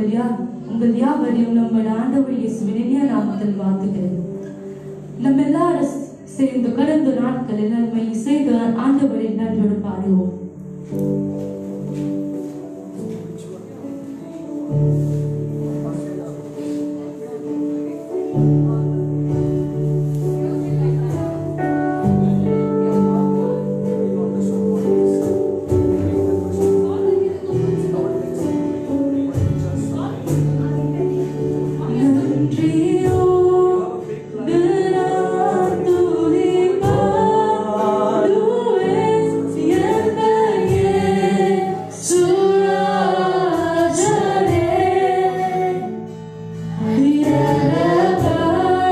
உங்கள் யா உங்கள் யாவரையும் நம்ம ஆண்டவர் இயேசுவின் இனிய நாமத்தில் வாழ்த்துகிறேன் நம்ம எல்லாரும் சேர்ந்து கடந்த நாட்களில் நன்மை செய்த ஆண்டவரை நன்றோடு பாடுவோம் நன்றியோ நான் துதிப்பாடுவேன் என்னையே சுராஜனே இரவா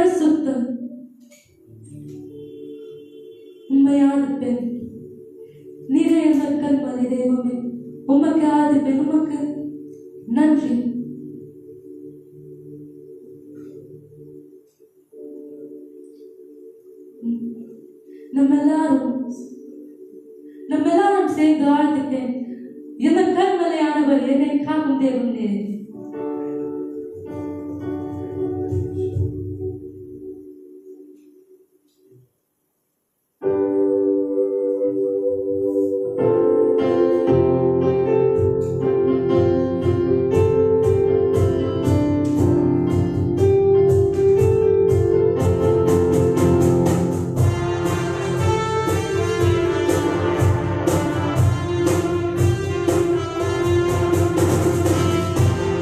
பரிசுத்தம் உண்மையான பெண் நீரே எங்கள் கண்மதி தெய்வமே உமக்கு ஆதி பெண் உமக்கு நன்றி நம்ம எல்லாரும் நம்ம எல்லாரும் சேர்ந்து ஆழ்ந்துட்டேன் எந்த கண்மலையானவர் என்னை காக்கும் தேவன் நீரே ஆ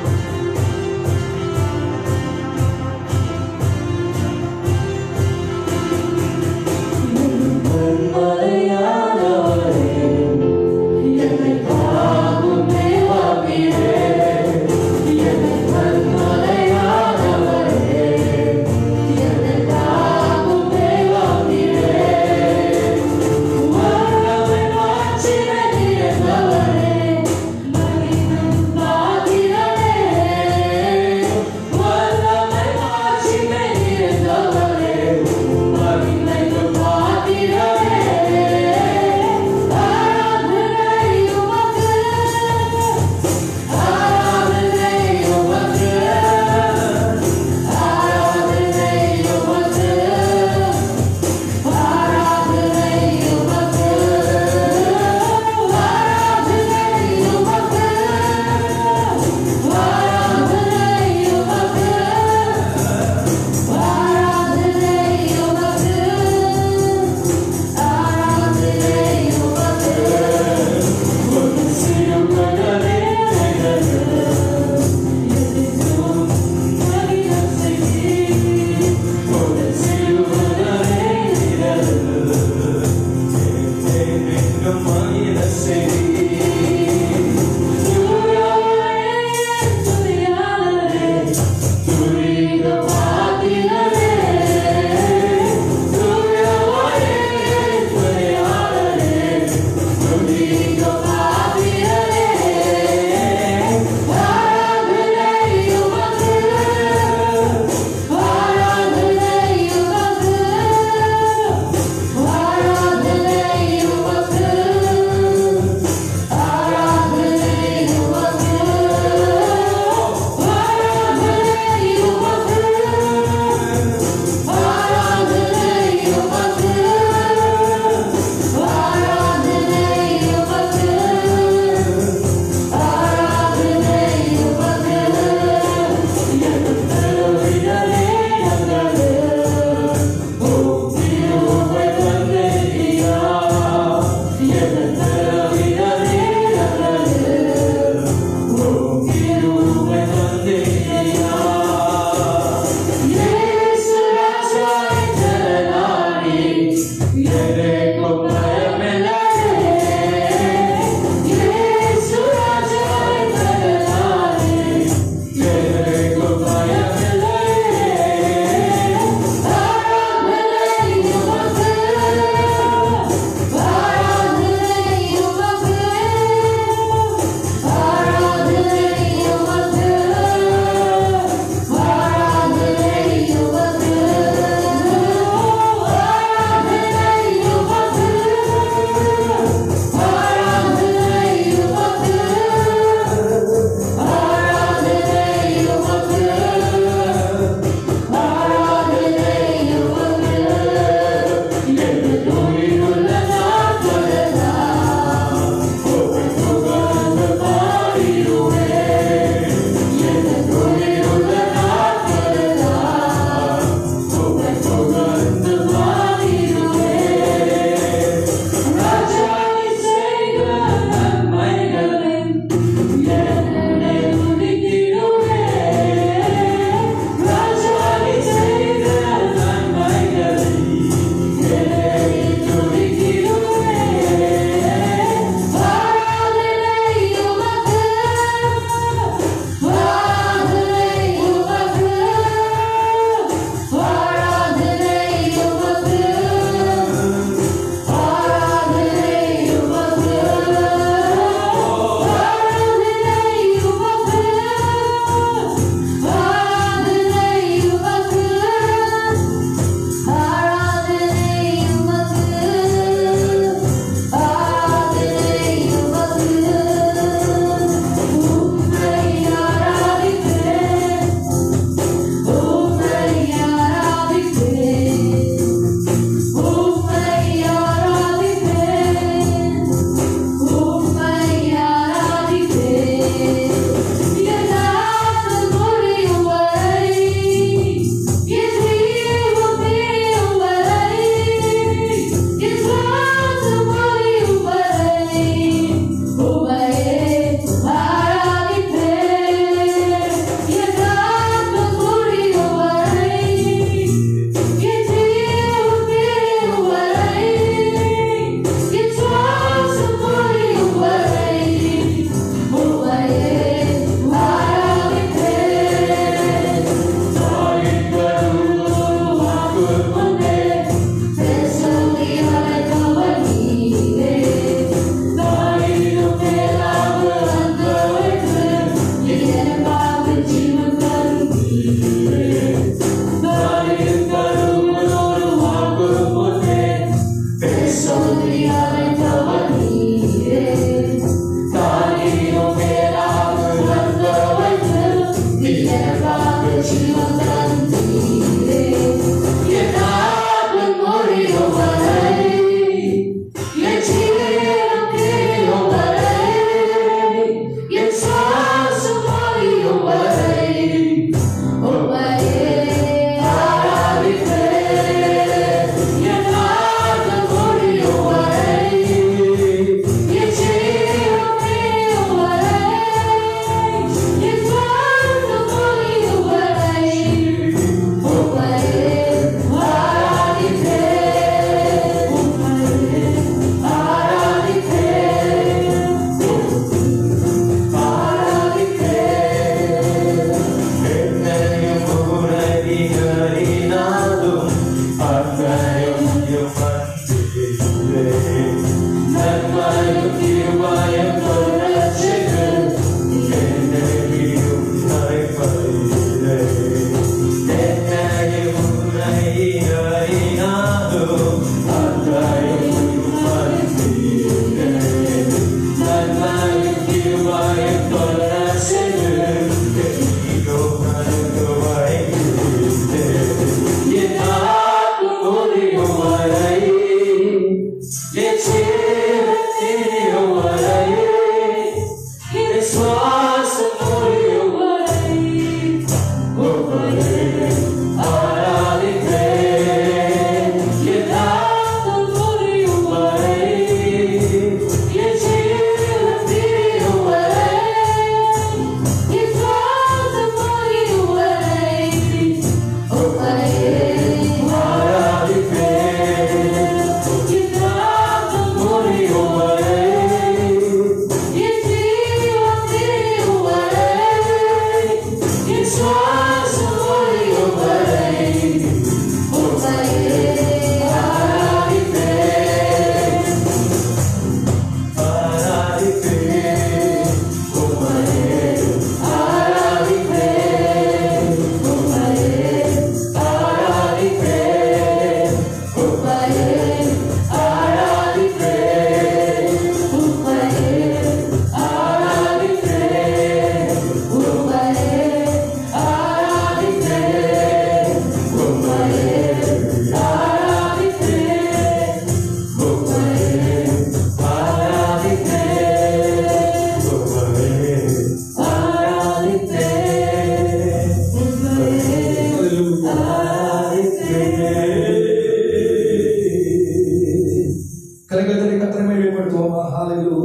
கரங்களை கத்தனை மேம்படுத்துவோமா ஹalleluya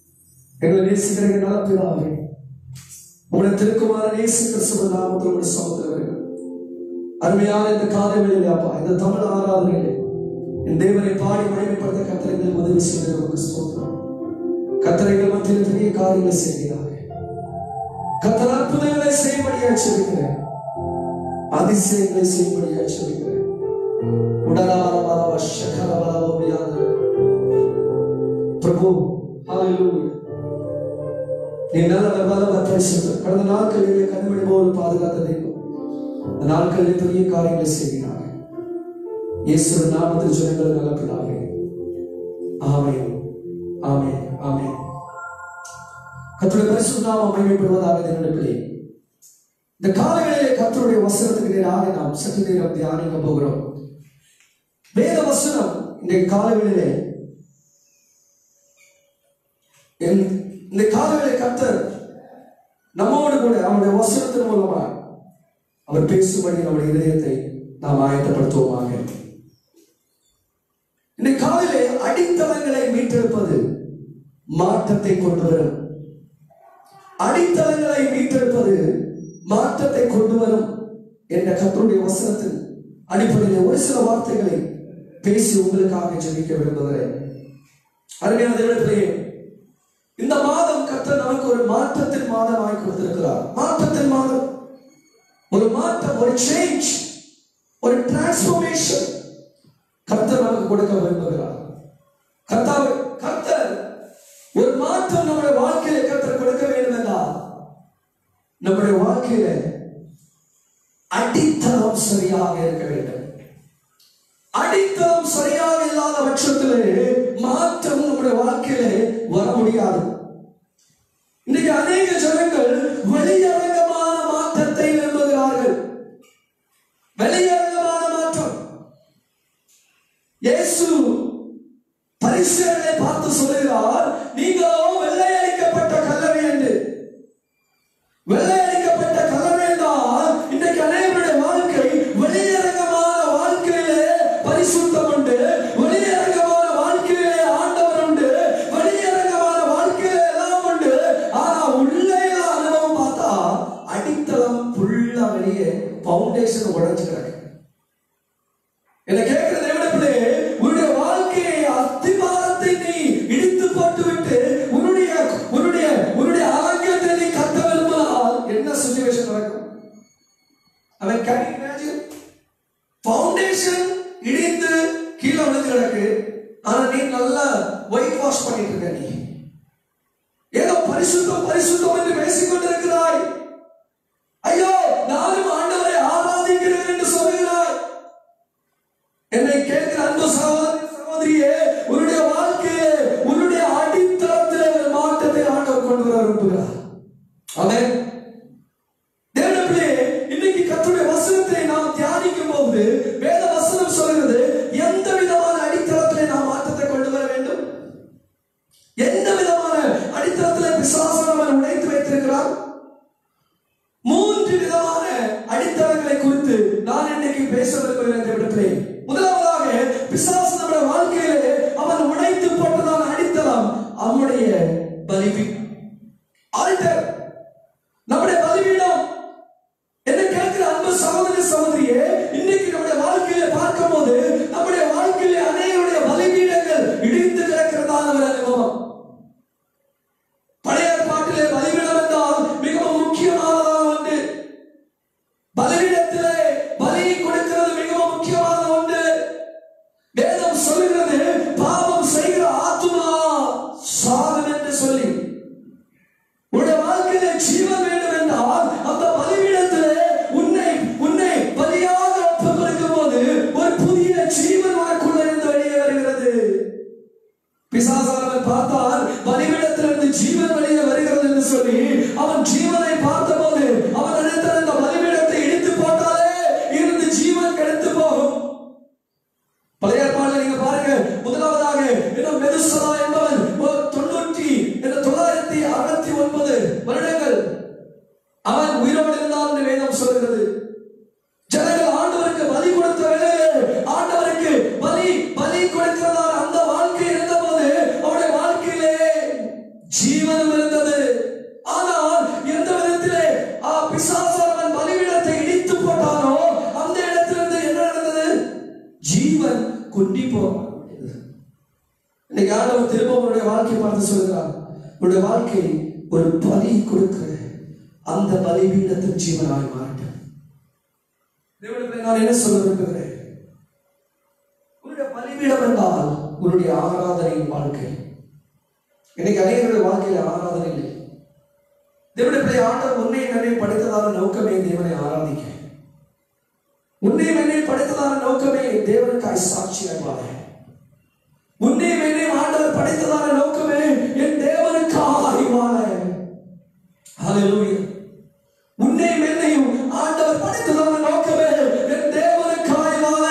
எங்களை நேசிக்கிற எங்கள் நல்ல பிதாவே உங்களுடைய திருக்குமார நேசு கிறிஸ்துவ நாமத்தில் உடைய சகோதரர்கள் அருமையான இந்த காலை வேளையிலே அப்பா இந்த தமிழ் ஆராதனையிலே என் தேவனை பாடி மகிமைப்படுத்த கத்திரங்கள் உதவி செய்வது உங்களுக்கு ஸ்தோத்திரம் கத்திரைகள் மத்தியில் பெரிய காரியங்களை செய்கிறார்கள் கத்தர் அற்புதங்களை செய்யும்படியா சொல்கிறேன் அதிசயங்களை செய்யும்படியா சொல்கிறேன் உடலாரவரவ சகரவரவ முடியாத பிரபு ஹalleluya நீ நல்லவர் வல்லவர் பரிசுத்தர் கடந்த நாட்களிலே கண்மணி போல் பாதுகாத்த தெய்வம் இந்த நாட்களில் பெரிய காரியங்களை செய்கிறார் இயேசுவின் நாமத்தில் ஜனங்கள் நல்ல பிதாவே ஆமென் ஆமென் ஆமென் கர்த்தருடைய பரிசுத்த நாமம் மகிமைப்படுவதாக தினப்பிலே இந்த காலங்களிலே கர்த்தருடைய வசனத்துக்கு நேராக நாம் சற்று நேரம் தியானிக்க போகிறோம் வேத வசனம் இன்றைய காலங்களிலே என்- இந்த காலங்களிலே கர்த்தர் நம்மோடு கூட அவருடைய வசனத்தின் மூலமாக அவர் பேசும்படி நம்முடைய இதயத்தை நாம் ஆயத்தப்படுத்துவோமாக இந்த காலிலே அடித்தளங்களை மீட்டெடுப்பது மாற்றத்தை கொண்டு வரும் அடித்தளங்களை மீட்டெடுப்பது மாற்றத்தை கொண்டு வரும் என்ற கர்த்தருடைய வசனத்தின் அடிப்படையில் ஒரு சில வார்த்தைகளை பேசி உங்களுக்காக ஜெபிக்க விரும்புகிறேன் அருமையான தேவனத்திலே இந்த மாதம் கர்த்தர் நமக்கு ஒரு மாற்றத்தின் மாதமாய் கொடுத்திருக்கிறார் மாற்றத்தின் மாதம் ஒரு மாற்றம் ஒரு சேஞ்ச் ஒரு டிரான்ஸ்பர்மேஷன் கர்த்தர் நமக்கு கொடுக்க விரும்புகிறார் கர்த்தாவை கர்த்தர் ஒரு மாற்றம் நம்முடைய வாழ்க்கையில கர்த்தர் கொடுக்க வேண்டும் என்றால் நம்முடைய வாழ்க்கையில அடித்தளம் சரியாக இருக்க வேண்டும் அடித்தளம் சரியாக இல்லாத பட்சத்திலே மாற்றம் நம்முடைய வாழ்க்கையிலே வர முடியாது இன்னைக்கு அநேக ஜனங்கள் வெளியரங்கமான மாற்றத்தை விரும்புகிறார்கள் வெளியரங்கமான மாற்றம் இயேசு பரிசுகளை பார்த்து சொல்லுகிறார் நீங்களோ வெள்ளையடிக்கப்பட்ட கல்லறை என்று வெள்ளையடிக்கப்பட்ட கல்லறை என்றால் இன்றைக்கு அனைவருடைய வாழ்க்கை வெளியரங்கமான வாழ்க்கையிலே பரிசுத்தம் உண்டு வெளியரங்கமான வாழ்க்கையிலே ஆண்டவர் உண்டு வெளியரங்கமான வாழ்க்கையிலே எல்லாம் உண்டு ஆனா உள்ளே அனுபவம் பார்த்தா அடித்தளம் ஃபுல்லா வெளியே பவுண்டேஷன் உடைஞ்சு கிடக்கு என்ன கேட்கிற தேவனப்பிள்ளே உன்னுடைய வாழ்க்கையை அத்திவாரத்தை நீ இடித்து போட்டு விட்டு உன்னுடைய உன்னுடைய உன்னுடைய ஆரோக்கியத்தை நீ கத்த விரும்பினால் என்ன சுச்சுவேஷன் நடக்கும் அவன் கேன் இமேஜின் ஃபவுண்டேஷன் இடிந்து கீழே விழுந்து கிடக்கு ஆனா நீ நல்லா ஒயிட் வாஷ் பண்ணிட்டு இருக்க நீ ஏதோ பரிசுத்தம் பரிசுத்தம் என்று பேசிக் கொண்டிருக்கிறாய் ஐயோ நானும் ஆண்டவரை ஆராதிக்கிறேன் என்று சொல்கிறாய் என்னை கேட்கிற அன்பு சகோதரி சகோதரியே உன்னுடைய வாழ்க்கையே உன்னுடைய அடித்தளத்திலே ஒரு மாற்றத்தை ஆண்டவர் கொண்டு வர விரும்புகிறார் ஆமென் தேவனே இன்னைக்கு கர்த்தருடைய வசனத்தை நாம் தியானிக்கும் போது வேத வசனம் சொல்கிறது எந்த விதமான அடித்தளத்திலே நாம் மாற்றத்தை கொண்டு வர வேண்டும் எந்த விதமான அடித்தளத்திலே பிசாசன் அவன் உடைத்து வைத்திருக்கிறார் மூன்று விதமான அடித்தளங்களை குறித்து நான் இன்னைக்கு பேச விரும்புகிறேன் இந்த இடத்திலே முதலாவதாக பிசாசு நம்முடைய வாழ்க்கையிலே அவன் உடைத்து போட்டதான அடித்தளம் அவனுடைய பலிபி ஆல்டர் நம்முடைய பலிபீடம் என்ன கேட்கிற அன்பு சகோதரி சகோதரியே இன்னைக்கு நம்முடைய வாழ்க்கையில பார்க்கும் போது நம்முடைய வாழ்க்கையில அநேகருடைய பலிபீடங்கள் இடிந்து கிடக்கிறதான ஒரு அனுபவம் பழைய ஏற்பாட்டிலே பலிபீடம் என்றால் மிகவும் முக்கியமானதாக ஒன்று பலிபீடத்திலே பலி கொடுக்கிறது மிகவும் முக்கியமான ஒன்று வேதம் சொல்லுகிறது பாவம் செய்கிற ஆத்துமா சாதம் என்று சொல்லி உன்னுடைய வாழ்க்கையில ஜீவன் வேண்டும் என்றால் அந்த பலிபீடத்திலே உன்னை உன்னை பலியாக ஒப்புக் கொடுக்கும் போது ஒரு புதிய ஜீவன் உனக்குள்ள இருந்து வெளியே வருகிறது பிசாசானவன் பார்த்தால் பலிபீடத்திலிருந்து ஜீவன் வெளியே வருகிறது என்று சொல்லி அவன் ஜீவனை பார்த்தபோது அவன் நினைத்த அந்த பலிபீடத்தை இடித்து போட்டாலே இருந்து ஜீவன் கெடுத்து போகும் பழைய ஏற்பாடுல நீங்க பாருங்க முதலாவதாக என்ன மெதுசலா என்பவன் ஒரு தொண்ணூற்றி என்ன தொள்ளாயிரத்தி அறுபத்தி ஒன்பது வருடங்கள் அவன் உயிரோடு இருந்தான் என்று வேதம் சொல்கிறது ஜனங்கள் ஆண்டவருக்கு பலி கொடுத்த வேளையிலே ஆண்டவருக்கு பலி பலி கொடுக்கிறதா அந்த வாழ்க்கை இருந்தபோது அவருடைய வாழ்க்கையிலே ஜீவனம் இருந்தது ஆனால் எந்த விதத்திலே ஆ, பிசாசானவன் பலிபீடத்தை இடித்து போட்டானோ அந்த இடத்திலிருந்து என்ன நடந்தது ஜீவன் குண்டி போகும் இன்னைக்கு ஆண்டவர் திரும்ப உன்னுடைய வாழ்க்கை பார்த்து சொல்கிறார் உன்னுடைய வாழ்க்கை ஒரு பலி கொடுக்கிற அந்த பலிபீடத்தின் ஜீவனாய் மாறட்டும் தேவனுக்கு நான் என்ன சொல்ல விரும்புகிறேன் உன்னுடைய பலிபீடம் என்றால் உன்னுடைய ஆராதனையின் வாழ்க்கை இன்னைக்கு அநேகருடைய வாழ்க்கையில ஆராதனை இல்லை தேவனுடைய பிள்ளை ஆண்டவர் உன்னை என்னை படைத்ததான நோக்கமே தேவனை ஆராதிக்க உன்னை என்னை படைத்ததான நோக்கமே தேவனுக்காய் சாட்சியாய் வாழ உன்னை என்னை ஆண்டவர் படைத்ததான நோக்கமே என் தேவனுக்காய் வாழ ஹalleluya உன்னை என்னையும் ஆண்டவர் படைத்ததான நோக்கமே என் தேவனுக்காய் வாழ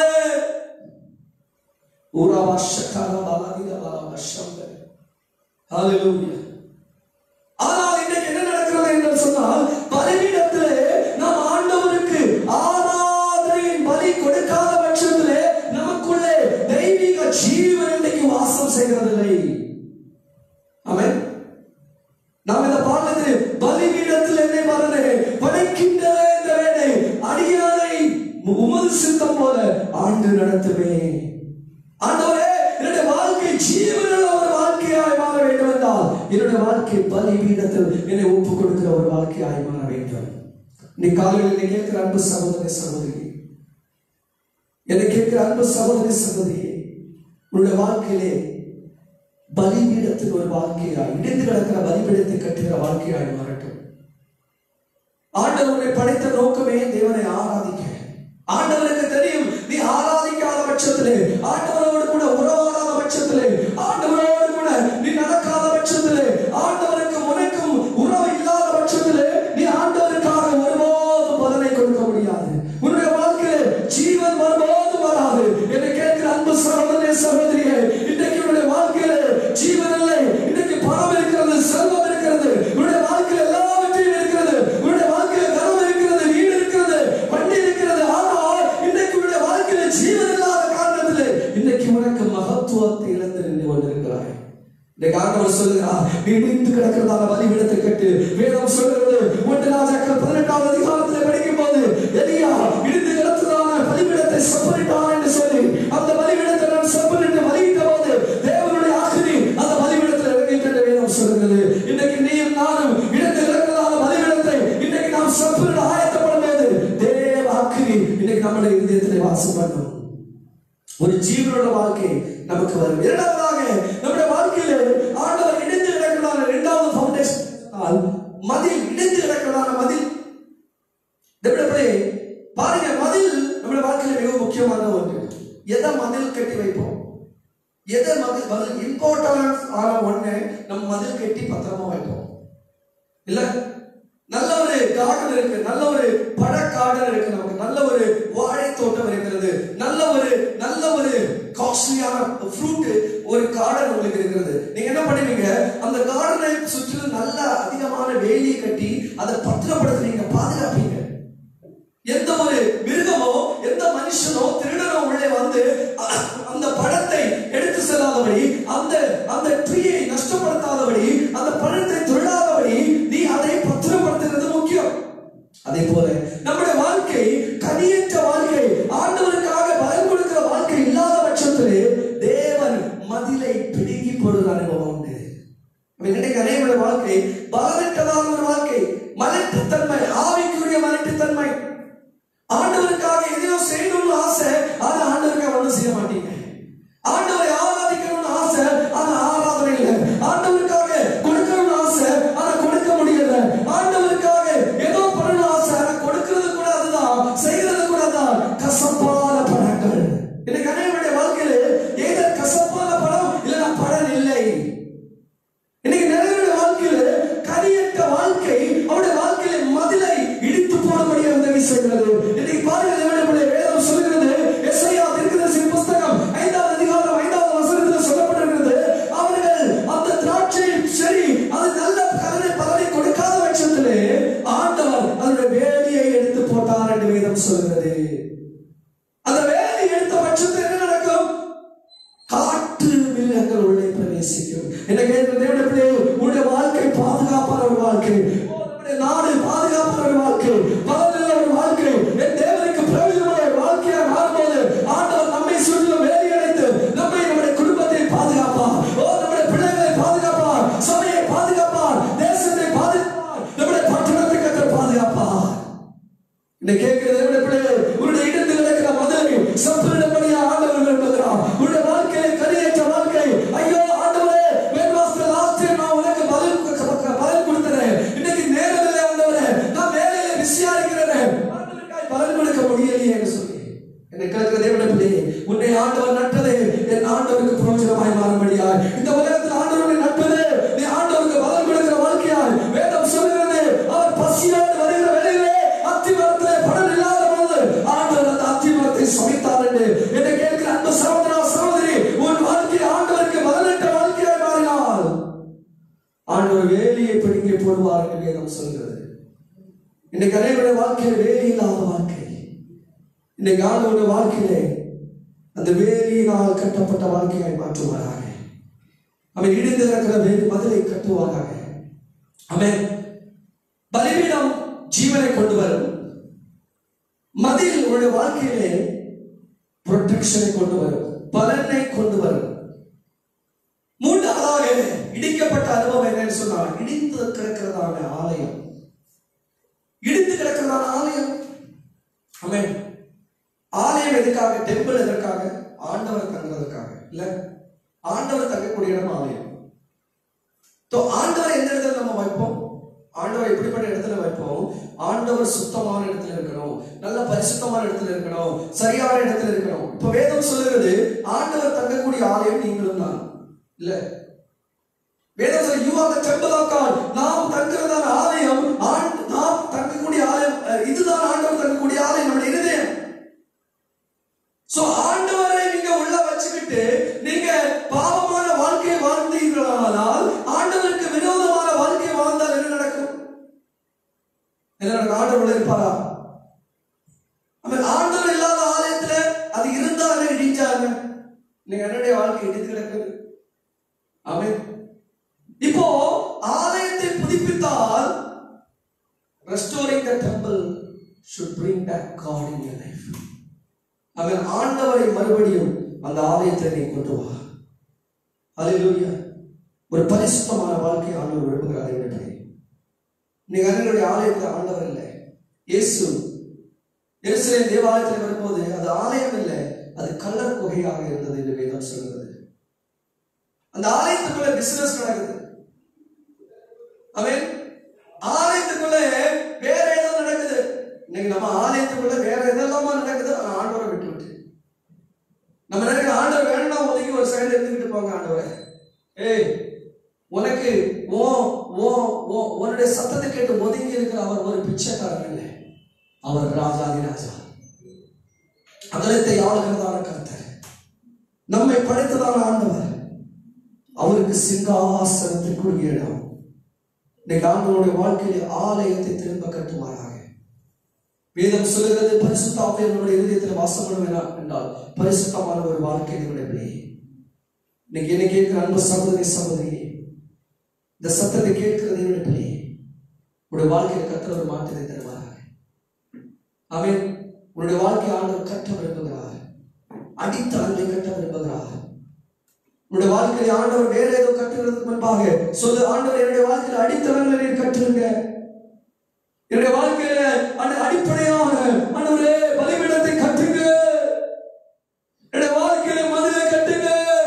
ஊராவா ஷக்காரா பாலாதிதா பாலாவா ஷம்பே ஹalleluya ஆனால் இன்றைக்கு என்ன நடக்கிறது என்று சொன்னால் பலிபீடத்திலே நாம் ஆண்டவருக்கு ஆராதனையின் பலி கொடுக்காத பட்சத்திலே நமக்குள்ளே தெய்வீக ஜீவன் இன்றைக்கு வாசம் செய்கிறதில்லை ஆமென் நாம் இந்த பாடத்தில் பலிபீடத்தில் என்னை மறந்து படைக்கின்ற இந்த வேலை அடியானை உமது சித்தம் போல ஆண்டு நடத்துவே ஆண்டவரே என்னுடைய வாழ்க்கை ஜீவனுள்ள ஒரு வாழ்க்கையாய் மாற வேண்டும் என்றால் என்னுடைய வாழ்க்கை பலிபீடத்தில் என்னை ஒப்புக் கொடுக்கிற ஒரு வாழ்க்கையாய் மாற வேண்டும் நீ காலையில் என்னை கேட்கிற அன்பு சகோதரி சகோதரி என்னை கேட்கிற அன்பு சகோதரி சகோதரி உன்னுடைய வாழ்க்கையிலே பலிபீடத்தில் ஒரு வாழ்க்கையாய் இடிந்து கிடக்கிற பலிபீடத்தை கட்டுகிற வாழ்க்கையாய் மாறட்டும் ஆண்டவர் உன்னை படைத்த நோக்கமே தேவனை ஆராதிக்க ஆண்டவருக்கு தெரியும் நீ ஆராதிக்காத பட்சத்திலே ஆண்டவரோடு கூட உறவாடாத பட்சத்திலே ஆண்டவரோடு கூட நீ நடக்காத பட்சத்திலே ஆண்டவருக்கு உனக்கும் உறவு இல்லாத பட்சத்திலே நீ ஆண்டவருக்காக ஒருபோதும் பலனை கொடுக்க முடியாது உன்னுடைய வாழ்க்கையிலே ஜீவன் ஒருபோதும் வராது என்னை கேட்கிற அன்பு சகோதரனே சகோதரியே இன்றைக்கு உன்னுடைய வாழ்க்கையிலே ஜீவன் இல்லை இன்றைக்கு பணம் இருக்கிறது செல்வம் இருக்கிறது உன்னுடைய வாழ்க்கையில் எல்லாவற்றையும் இருக்கிறது உன்னுடைய வாழ்க்கையில் கனவு இருக்கிறது வீடு இருக்கிறது வண்டி இருக்கிறது ஆனால் இன்றைக்கு உன்னுடைய வாழ்க்கையில ஜீவன் இல்லாத காரணத்திலே இன்னைக்கு உனக்கு மகத்துவத்தை இழந்து நின்று கொண்டிருக்கிறாய் இன்னைக்கு ஆண்டவர் சொல்லுகிறார் நீ இடிந்து கிடக்கிறதான பலிபீடத்தை கட்டு வேதம் சொல்லுகிறது ஒன்று ராஜாக்கள் பதினெட்டாவது அதிகாரத்தில் படிக்கும் போது எலியா இடிந்து கிடக்கிறதான பலிபீடத்தை செப்பரிட்டான் என்று சொல்லி அந்த பலிபீடத்தை நான் செப்பரிட்டு பலியிட்ட போது தேவனுடைய ஆசிரி அந்த பலிபீடத்தில் இறங்கிட்டு என்று வேதம் சொல்லுகிறது இன்னைக்கு நீயும் நானும் இடிந்து கிடக்கிறதான பலிபீடத்தை இன்னைக்கு நாம் செப்பரிட ஆயத்தப்படும் போது தேவ ஆக்கிரி இன்னைக்கு நம்முடைய இதயத்திலே வாசம் பண்ணும் ஒரு ஜீவனோட வாழ்க்கை நமக்கு வரும் இரண்டாவதாக நம்முடைய வாழ்க்கையில ஆண்டவர் இணைந்து கிடக்கிறதான இரண்டாவது ஃபவுண்டேஷன் மதில் இணைந்து கிடக்கிறதான மதில் நம்மளுடைய பாருங்க மதில் நம்முடைய வாழ்க்கையில மிக முக்கியமான ஒன்று எதை மதில் கட்டி வைப்போம் எதை மதில் மதில் இம்பார்ட்டன்ஸ் ஆன ஒண்ணு நம்ம மதில் கட்டி பத்திரமா வைப்போம் இல்ல நல்ல ஒரு கார்டன் இருக்கு நல்ல ஒரு பழ கார்டன் இருக்கு நமக்கு நல்ல ஒரு வாழை தோட்டம் இருக்கிறது நல்ல ஒரு நல்ல ஒரு காஸ்ட்லியான ஃப்ரூட் ஒரு கார்டன் உங்களுக்கு இருக்கிறது நீங்க என்ன பண்ணுவீங்க அந்த கார்டனை சுற்றிலும் நல்ல அதிகமான வேலியை கட்டி அதை பத்திரப்படுத்துறீங்க பாதுகாப்பீங்க எந்த ஒரு மிருகமோ எந்த மனுஷனோ திருடனோ உள்ளே வந்து அ- அந்த பழத்தை எடுத்து செல்லாதபடி அந்த அந்த ட்ரீயை நஷ்டப்படுத்தாதபடி அந்த பழத்தை திருடாதபடி நீ அதை பத்திரப்படுத்துகிறது முக்கியம் அதே போல நம்முடைய வாழ்க்கை கனியற்ற வாழ்க்கை ஆண்டவருக்காக பலன் கொடுக்கிற வாழ்க்கை இல்லாத பட்சத்திலே தேவன் மதிலை பிடுங்கி போடுகிற அனுபவம் உண்டு அப்ப இன்னைக்கு அநேகருடைய வாழ்க்கை பலனற்றதான ஒரு வாழ்க்கை மலட்டுத்தன்மை ஆவிக்குரிய மலட்டுத்தன்மை ஆண்டவருக்காக எதையோ செய்யணும்னு ஆசை ஆனா ஆண்டவருக்காக ஒண்ணும் செய்ய மாட்டீங்க ஆண்டவரை ஆராதிக்கணும்னு ஆசை ஆனா ஆராதனை இல்லை ஆண்டவருக்காக கொடுக்கணும்னு ஆசை ஆனா கொடுக்க முடியல ஆண்டவருக்காக ஏதோ பண்ணணும் ஆசை ஆனா கொடுக்கிறது கூட அதுதான் செய்யறது கூட அதுதான் கசப்பான பழங்கள் இன்னைக்கு அனைவருடைய வாழ்க்கையில ஏதோ கசப்பான பழம் இல்லைன்னா பலன் இல்லை இன்னைக்கு நிறைய வாழ்க்கையில கனியற்ற வாழ்க்கை அவருடைய வாழ்க்கையில மதிலை இடித்து போடும்படியாக உதவி செய்கிறது இன்னைக்கு பாருங்க தேவனுடைய வேதம் சொல்லுகிறது எஸ்ஐயா திருக்கதரிசி புஸ்தகம் ஐந்தாவது அதிகாரம் ஐந்தாவது வசனத்தில் சொல்லப்பட்டிருக்கிறது அவர்கள் அந்த திராட்சை சரி அது நல்ல பலனை பலனை கொடுக்காத பட்சத்திலே ஆண்டவர் அதனுடைய வேலியை எடுத்து போட்டார் என்று வேதம் சொல்கிறது அந்த வேலை எடுத்த பட்சத்தில் என்ன நடக்கும் காற்று மிருகங்கள் உள்ளே பிரவேசிக்கும் என்ன கேட்கிற தேவனுடைய பிள்ளையே, உன்னுடைய வாழ்க்கை பாதுகாப்பான ஒரு வாழ்க்கை உன்னுடைய நாடு பாதுகாப்பான ஒரு வாழ்க்கை பலனுள்ள ஒரு வாழ்க்கை என் தேவனுக்கு பிரயோஜனமான ஒரு வாழ்க்கையாக மாறும்போது ஆண்டவர் நம்மை சுற்றிலும் வேலி அடைத்து நம்மை நம்முடைய குடும்பத்தை பாதுகாப்பார் ஓ நம்முடைய பிள்ளைகளை பாதுகாப்பார் சபையை பாதுகாப்பார் தேசத்தை பாதுகாப்பார் நம்முடைய பட்டணத்தை கற்ற பாதுகாப்பார் இந்த கேட்கிற தேவனுடைய பிள்ளையே உன்னுடைய இடத்தில் நடக்கிற மதுரை சப்பிடப்படியா ஆண்டவர் விரும்புகிறார் உன்னுடைய வாழ்க்கையை கரியற்ற வாழ்க்கை ஐயோ ஆண்டவரே when was the last time நான் உனக்கு பதில் கு- பதில் கொடுத்தேன் இன்னைக்கு நேரம் இல்லை ஆண்டவரே நான் வேலையில பிஸியா இருக்கிறேன் ஆண்டவருக்காய் பதில் கொடுக்க முடியலையே என்று சொல்லி என்னை கேட்கிற தேவனுடைய பிள்ளையே உன்னை ஆண்டவர் நட்டதே என் ஆண்டவருக்கு பிரயோஜனமாய் மாறும்படியாய் இந்த உலகத்தில் ஆண்டவரை நட்பது நீ ஆண்டவருக்கு பதில் கொடுக்கிற வாழ்க்கையாய் வேதம் சொல்லுகிறது அவர் பசியோடு வருகிற வேளையிலே அத்திமரத்திலே பலன் இல்லாத போது ஆண்டவர் அந்த அத்திமரத்தை சமைத்தார் என்று என்னை கேட்கிற அன்பு சகோதரா சகோதரி உன் வாழ்க்கை ஆண்டவருக்கு பதினெட்டு வாழ்க்கையாய் மாறினால் ஆண்டவர் வேலியை பிடுங்கி போடுவார் என்று வேதம் சொல்கிறது இன்னைக்கு அனைவருடைய வாழ்க்கையில் வேலி இல்லாத வாழ்க்கை இன்னைக்கு ஆண்டவருடைய வாழ்க்கையிலே அந்த வேலியினால் கட்டப்பட்ட வாழ்க்கையாய் மாற்றுவாராக அவன் இடிந்து இருக்கிற வேலி மதிலை கட்டுவாராக அவன் பலிபீடம் ஜீவனை கொண்டு வரும் மதில் உன்னுடைய வாழ்க்கையிலே ப்ரொடெக்ஷனை கொண்டு வரும் பலனை கொண்டு வரும் மூன்றாவதாக இடிக்கப்பட்ட அனுபவம் என்னன்னு சொன்னால் இடித்து கிடக்கிறதான ஆலயம் இடித்து கிடக்கிறதான ஆலயம் ஆமென் ஆலயம் எதுக்காக டெம்பிள் எதற்காக ஆண்டவர் தங்குறதுக்காக இல்ல ஆண்டவர் தங்கக்கூடிய இடம் ஆலயம் So, ஆண்டவர் எந்த இடத்துல நம்ம வைப்போம் ஆண்டவர் எப்படிப்பட்ட இடத்துல வைப்போம் ஆண்டவர் சுத்தமான இடத்துல இருக்கணும் நல்ல பரிசுத்தமான இடத்துல இருக்கணும் சரியான இடத்துல இருக்கணும் இப்ப வேதம் சொல்லுகிறது ஆண்டவர் தங்கக்கூடிய ஆலயம் நீங்களும் தான் இல்ல வேதம் சொல்ல you are the temple of god நாம் தங்குறதான ஆலயம் ஆண்- நாம் தங்கக்கூடிய ஆலயம் அஹ், இதுதான் ஆண்டவர் தங்கக்கூடிய ஆலயம் நம்முடைய இருதயம் சோ ஆண்டவரை நீங்க உள்ள வச்சுக்கிட்டு நீங்க பாவமான வாழ்க்கையை வாழ்ந்தீர்களானால் ஆண்டவருக்கு விரோதமான வாழ்க்கையை வாழ்ந்தால் என்ன நடக்கும் என்ன நடக்கும் ஆண்டவர் உள்ள இருப்பாரா அவன் ஆண்டவர் இல்லாத ஆலயத்துல அது இருந்தாலே இடிஞ்சாங்க நீங்க என்னுடைய வாழ்க்கை இடிந்து கிடக்குது அவன் இப்போ ஆலயத்தை புதுப்பித்தால் restoring the temple should bring back God in your life அவன் ஆண்டவரை மறுபடியும் அந்த ஆலயத்தை நீ கொண்டு வா அல்லேலூயா ஒரு பரிசுத்தமான வாழ்க்கை ஆண்டவர் விரும்புகிறார் என்று நீங்க அண்ணனுடைய ஆலயத்தில் ஆண்டவர் இல்லை இயேசு எருசலேம் தேவாலயத்தில் வரும்போது அது ஆலயம் இல்லை அது கள்ளர் குகையாக இருந்தது என்று வேதம் சொல்கிறது அந்த ஆலயத்துக்குள்ள பிசினஸ் நடக்குது அவன் ஆலயத்துக்குள்ள வேற ஏதோ நடக்குது இன்னைக்கு நம்ம ஆலயத்துக்குள்ள வேற எதெல்லாமா நடக்குது ஆனா ஆண்டவரை விட்டு விட்டு நம்ம நினைக்கிற ஆண்டவர் வேணும்னா ஒதுங்கி ஒரு சைடுல இருந்துகிட்டு போங்க ஆண்டவரை ஏய் உனக்கு ஓ ஓ ஓ உன்னுடைய சத்தத்தை கேட்டு ஒதுங்கி இருக்கிற அவர் ஒரு பிச்சைக்காரர் இல்லை அவர் ராஜாதி ராஜா அகலத்தை ஆளுகிறதான கர்த்தர் நம்மை படைத்ததான ஆண்டவர் அவருக்கு சிங்காசனத்திற்குரிய இடம் இன்னைக்கு ஆண்டவருடைய வாழ்க்கையில ஆலயத்தை திரும்ப கட்டுவாராக வேதம் சொல்லுகிறது பரிசுத்த ஆவியார் நம்முடைய இருதயத்தில் வாசம் பண்ணுவேனா என்றால் பரிசுத்தமான ஒரு வாழ்க்கை நம்முடைய பிள்ளை இன்னைக்கு என்ன கேட்கிற அன்பு சகோதரி சகோதரி இந்த சத்தத்தை கேட்கிறது என்னுடைய பிள்ளை உடைய வாழ்க்கையில கற்ற ஒரு மாற்றத்தை தருவாராக அவன் உன்னுடைய வாழ்க்கை ஆண்டவர் கட்ட விரும்புகிறார் அடித்தளங்களை கட்ட விரும்புகிறார் உன்னுடைய வாழ்க்கையில ஆண்டவர் வேற ஏதோ கட்டுறதுக்கு முன்பாக சொல்லு ஆண்டவர் என்னுடைய வாழ்க்கையில அடித்தளங்களை நீர் கட்டுருங்க என்னுடைய வாழ்க்கையில அந்த அடிப்படையான ஆண்டவரே பலிபீடத்தை கட்டுங்க என்னுடைய வாழ்க்கையில மதுரை கட்டுங்க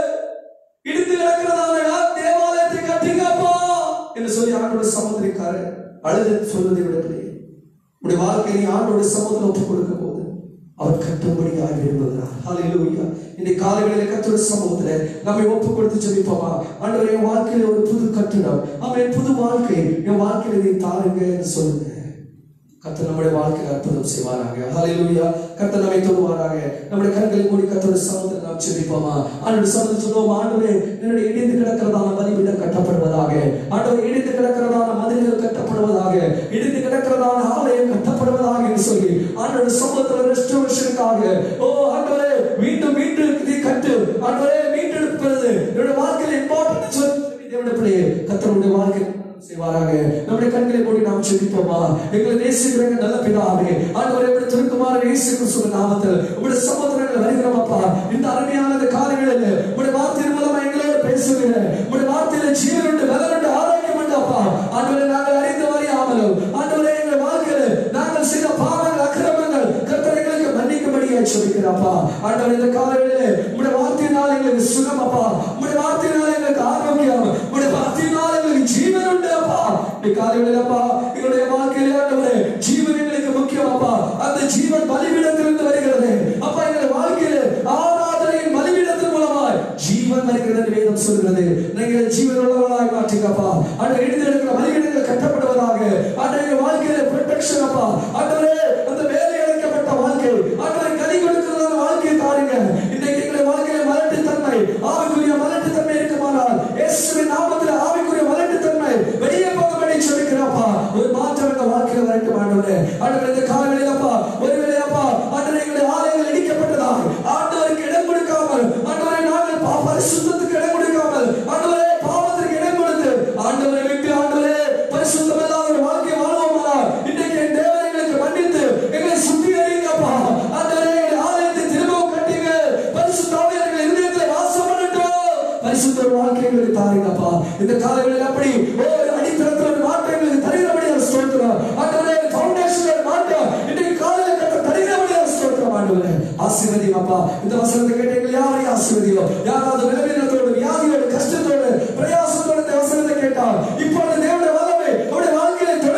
இடித்து கிடக்கிறதான தேவாலயத்தை கட்டுங்கப்பா என்று சொல்லி ஆண்டோட சமுதிரிக்காரர் அழுது சொல்வதை விடவில்லை உடைய வாழ்க்கையை நீ ஆண்டோட சமூகத்தில் ஒப்புக் கொடுக்கும் போது அவர் கட்டும்படியாக விரும்புகிறார் ஹalleluya இன்னைக்கு காலைகளில் கத்தோட சமூகத்துல நம்மை ஒப்பு கொடுத்து ஜெபிப்போமா ஆண்டவர் என் வாழ்க்கையில ஒரு புது கட்டிடம் அவன் புது வாழ்க்கை என் வாழ்க்கையில நீ தாருங்க என்று சொல்லுங்க கர்த்தர் நம்முடைய வாழ்க்கையில் அற்புதம் செய்வாராக ஹalleluya கர்த்தர் நம்மை தொடுவாராக நம்முடைய கண்களை மூடி கர்த்தருடைய சமூகத்தில் நாம் ஜெபிப்போமா ஆண்டவர் சமூகத்தில் சொல்லுவோம் ஆண்டவரே என்னுடைய இடிந்து கிடக்கிறதான பலிபீடம் கட்டப்படுவதாக ஆண்டவர் இடிந்து கிடக்கிறதான மதில்கள் கட்டப்படுவதாக இடிந்து கிடக்கிறதான ஆலயம் கட்டப்படுவதாக என்று சொல்லி ஆண்டவர் சமூகத்தில் ரெஸ்டோரேஷனுக்காக ஓ ஆண்டவரே மீண்டும் மீண்டும் இதை கட்டு ஆண்டவரே மீட்டெடுப்பது என்னுடைய வாழ்க்கையில் இம்பார்ட்டன்ட் சொல்லி தேவனுடைய பிள்ளையே கர்த்தருடைய வாழ்க்கை செய்வாராக நம்முடைய கண்களை மூடி நாம் செபிப்போமா எங்களை நேசிக்கிறவங்க நல்ல பிதாவே ஆண்டவரை எப்படி திருக்குமார இயேசு கிறிஸ்துவ நாமத்தில் உங்களுடைய சகோதரர்கள் வருகிறோம் அப்பா இந்த அருமையான இந்த காரியங்களில் உங்களுடைய வார்த்தையின் மூலமா எங்களோடு பேசுகிற உங்களுடைய வார்த்தையில ஜீவன் உண்டு பலன் உண்டு ஆரோக்கியம் உண்டு அப்பா ஆண்டவரை நாங்கள் அறிந்து அறியாமலும் ஆண்டவரை எங்கள் வாழ்க்கையில நாங்கள் செய்த பாவங்கள் அக்கிரமங்கள் கர்த்தர் எங்களுக்கு மன்னிக்கும்படியாக சொல்லிக்கிறப்பா ஆண்டவர் இந்த காலையிலே உங்களுடைய வார்த்தையினால் எங்களுக்கு சுகம் அப்பா உங்களுடைய வார்த்தையினால் எங்களுக்கு ஆரோக்கியம் உங்களுடைய வார்த்தையினால் எங்களுக்கு ஜீவன் உண்டு அப்பா இந்த காலையிலே அப்பா எங்களுடைய வாழ்க்கையிலே ஆண்டவரே ஜீவன் எங்களுக்கு முக்கியம் அப்பா அந்த ஜீவன் பலிபீடத்திலிருந்து வருகிறது அப்பா எங்களுடைய வாழ்க்கையிலே ஆராதனையின் பலிபீடத்தின் மூலமாய் ஜீவன் வருகிறது என்று வேதம் சொல்கிறது நீங்கள் ஜீவன் உள்ளவர்களாய் மாற்றுங்கப்பா அந்த எழுதி இருக்கிற பலிபீடங்கள் கட்டப்படுவதாக அந்த எங்கள் வாழ்க்கையில ப்ரொடெக்ஷன் அப்பா ஆண்டவரே அந்த வேலை அழைக்கப்பட்ட வாழ்க்கை ஆண்டவரை கனி கொடுக்கிறதான வாழ்க்கையை தாருங்க இன்னைக்கு எங்களுடைய வாழ்க்கையில மலட்டுத்தன்மை ஆவிக்குரிய மலட்டுத்தன்மை இருக்குமானால் இயேசுவின் நாமத்தில் ஆவிக்குரிய மலட்டுத்தன்மை வெளியே போகும்படி சொல்லிக்கிறப்பா ஒரு மாற்றம் எங்க வாழ்க்கையில வரட்டும் ஆண்டவரே ஆண்டவரே இந்த காலங்களில் அப்பா ஒருவேளை அப்பா ஆண்டவரே எங்களுடைய ஆலயங்கள் இடிக்கப்பட்டதாக ஆண்டவருக்கு இடம் கொடுக்காமல் ஆண்டவரை நாங்கள் பா- பரிசுத்தத்துக்கு இடம் கொடுக்காமல் ஆண்டவரே பாவத்திற்கு இடம் கொடுத்து ஆண்டவரை விட்டு ஆண்டவரே பரிசுத்தம் இல்லாத ஒரு வாழ்க்கை வாழ்வோமா இன்னைக்கு என் தேவன் எங்களுக்கு மன்னித்து எங்களை சுத்திகரிங்கப்பா ஆண்டவரே எங்கள் ஆலயத்தை திரும்பவும் கட்டுங்க பரிசுத்த ஆவியார்கள் இருதயத்தில் வாசம் பண்ணட்டும் பரிசுத்த ஒரு வாழ்க்கை எங்களுக்கு தாருங்கப்பா இந்த காலங்களில் அப்படி ஒரு அடித்தளத்தில் ஒரு மாற்றம் எங்களுக்கு தருகிறபடியாக ஸ்தோத்திரம் ஆண்டவரே ஃபவுண்டேஷன் ஒரு மாற்றம் இன்னைக்கு காலையில் கட்ட தருகிறபடியாக ஸ்தோத்திரம் ஆண்டவரே ஆசீர்வதியும் அப்பா இந்த வசனத்தை கேட்டு எங்களை யாரையும் ஆசீர்வதியும் யாராவது விலவினத்தோடு வியாதியோடு கஷ்டத்தோடு பிரயாசத்தோடு இந்த வசனத்தை கேட்டால் இப்பொழுது தேவனுடைய வல்லமை அவருடைய வாழ்க்கையை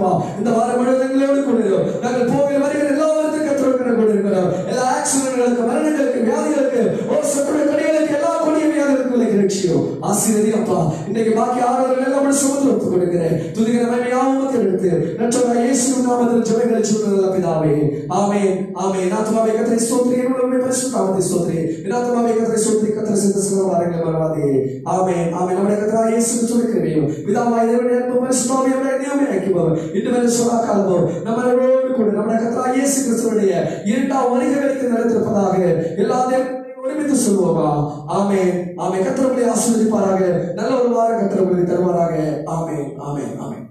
அப்பா இந்த வாரம் முழுவதும் எங்களோடு கூட இரு. நாங்கள் போகிற வருகிற எல்லாவற்றையும் கத்திரக்கிற கூட இருக்கிறோம் எல்லா ஆக்சிடென்ட்களுக்கு மரணங்களுக்கு வியாதிகளுக்கு ஓ சத்துடைய கடிகளுக்கு எல்லா கொடிய வியாதிகளுக்கும் விலகி ரட்சியும் ஆசீர்வதி அப்பா இன்னைக்கு பாக்கி ஆறுதல் எல்லாம் கூட சுமந்து ஒப்புக் கொடுக்கிறேன் துதிக்கிற மகிமையாவும் எடுத்து நற்றவரா இயேசு நாமத்தில் ஜெபங்களை சொல்லுங்கள் பிதாவே ஆமென் ஆமென் ஆத்மாவை கத்திரை ஸ்தோத்திரி என்னுடைய பரிசுத்த நாமத்தை ஸ்தோத்திரி என் ஆத்மாவை கத்திரை ஸ்தோத்திரி கத்திரை சித்த சிவ வாரங்களை மறவாதே ஆமென் ஆமென் നമ്മുടെ കർത്താവ് യേശു ക്രിസ്തുവിന്റെ കൃപയും പിതാവായ ദൈവത്തിന്റെ അൻപും പരിശുദ്ധാവിയുടെ നിയമയാക്കുമ്പോൾ ഇന്നുവരെ സ്വലാക്കാലമോ നമ്മളോട് കൂടെ നമ്മുടെ കർത്താവ് യേശു ക്രിസ്തുവിന്റെ இரண்டாம் வருகைகளுக்கு நடத்திருப்பதாக எல்லா தேவனையும் ஒருமித்து சொல்லுவோமா ஆமே ஆமே கத்திரங்களை ஆசீர்வதிப்பாராக நல்ல ஒரு வாரம் கத்திரங்களை தருவாராக ஆமே ஆமே ஆமே